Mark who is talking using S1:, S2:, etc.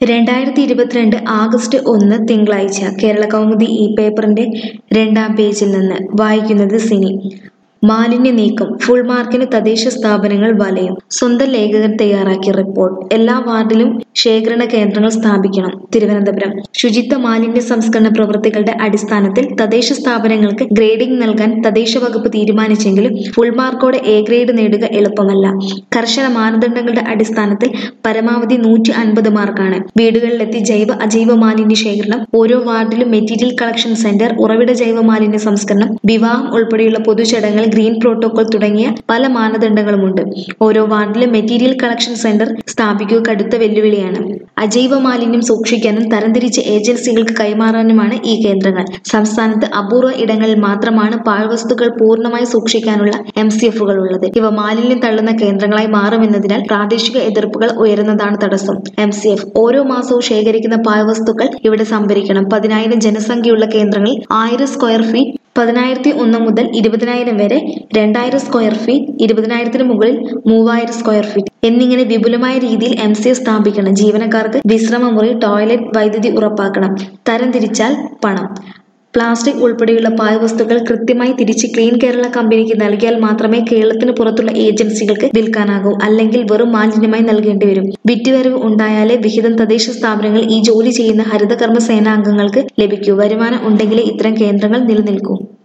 S1: രണ്ടായിരത്തി ഇരുപത്തിരണ്ട് ആഗസ്റ്റ് ഒന്ന് തിങ്കളാഴ്ച കേരള കൗമുദി ഈ പേപ്പറിന്റെ രണ്ടാം പേജിൽ നിന്ന് വായിക്കുന്നത് സിനി മാലിന്യ നീക്കം ഫുൾ മാർക്കിന് തദ്ദേശ സ്ഥാപനങ്ങൾ വലയും സ്വന്തം ലേഖകൻ തയ്യാറാക്കിയ റിപ്പോർട്ട് എല്ലാ വാർഡിലും ശേഖരണ കേന്ദ്രങ്ങൾ സ്ഥാപിക്കണം തിരുവനന്തപുരം ശുചിത്വ മാലിന്യ സംസ്കരണ പ്രവൃത്തികളുടെ അടിസ്ഥാനത്തിൽ തദ്ദേശ സ്ഥാപനങ്ങൾക്ക് ഗ്രേഡിംഗ് നൽകാൻ തദ്ദേശ വകുപ്പ് തീരുമാനിച്ചെങ്കിലും ഫുൾ മാർക്കോടെ എ ഗ്രേഡ് നേടുക എളുപ്പമല്ല കർശന മാനദണ്ഡങ്ങളുടെ അടിസ്ഥാനത്തിൽ പരമാവധി നൂറ്റി അൻപത് മാർക്കാണ് വീടുകളിലെത്തി ജൈവ അജൈവ മാലിന്യ ശേഖരണം ഓരോ വാർഡിലും മെറ്റീരിയൽ കളക്ഷൻ സെന്റർ ഉറവിട ജൈവ മാലിന്യ സംസ്കരണം വിവാഹം ഉൾപ്പെടെയുള്ള പൊതുചടങ്ങുകൾ ഗ്രീൻ പ്രോട്ടോകോൾ തുടങ്ങിയ പല മാനദണ്ഡങ്ങളുമുണ്ട് ഓരോ വാർഡിലും മെറ്റീരിയൽ കളക്ഷൻ സെന്റർ സ്ഥാപിക്കുക കടുത്ത വെല്ലുവിളിയാണ് അജൈവ മാലിന്യം സൂക്ഷിക്കാനും തരംതിരിച്ച ഏജൻസികൾക്ക് കൈമാറാനുമാണ് ഈ കേന്ദ്രങ്ങൾ സംസ്ഥാനത്ത് അപൂർവ ഇടങ്ങളിൽ മാത്രമാണ് പാഴ്വസ്തുക്കൾ പൂർണ്ണമായി സൂക്ഷിക്കാനുള്ള എം സി എഫുകൾ ഉള്ളത് ഇവ മാലിന്യം തള്ളുന്ന കേന്ദ്രങ്ങളായി മാറുമെന്നതിനാൽ പ്രാദേശിക എതിർപ്പുകൾ ഉയരുന്നതാണ് തടസ്സം എം സി എഫ് ഓരോ മാസവും ശേഖരിക്കുന്ന പാഴ്വസ്തുക്കൾ ഇവിടെ സംഭരിക്കണം പതിനായിരം ജനസംഖ്യയുള്ള കേന്ദ്രങ്ങളിൽ ആയിരം സ്ക്വയർ ഫീറ്റ് പതിനായിരത്തി ഒന്ന് മുതൽ ഇരുപതിനായിരം വരെ രണ്ടായിരം സ്ക്വയർ ഫീറ്റ് ഇരുപതിനായിരത്തിന് മുകളിൽ മൂവായിരം സ്ക്വയർ ഫീറ്റ് എന്നിങ്ങനെ വിപുലമായ രീതിയിൽ എം സി സ്ഥാപിക്കണം ജീവനക്കാർക്ക് വിശ്രമമുറി ടോയ്ലറ്റ് വൈദ്യുതി ഉറപ്പാക്കണം തരംതിരിച്ചാൽ പണം പ്ലാസ്റ്റിക് ഉൾപ്പെടെയുള്ള പാഴ്വസ്തുക്കൾ കൃത്യമായി തിരിച്ച് ക്ലീൻ കേരള കമ്പനിക്ക് നൽകിയാൽ മാത്രമേ കേരളത്തിന് പുറത്തുള്ള ഏജൻസികൾക്ക് വിൽക്കാനാകൂ അല്ലെങ്കിൽ വെറും മാലിന്യമായി നൽകേണ്ടി വരും വിറ്റുവരവ് ഉണ്ടായാലേ വിഹിതം തദ്ദേശ സ്ഥാപനങ്ങൾ ഈ ജോലി ചെയ്യുന്ന ഹരിതകർമ്മ സേനാംഗങ്ങൾക്ക് ലഭിക്കൂ വരുമാനം ഉണ്ടെങ്കിലേ ഇത്തരം കേന്ദ്രങ്ങൾ നിലനിൽക്കൂ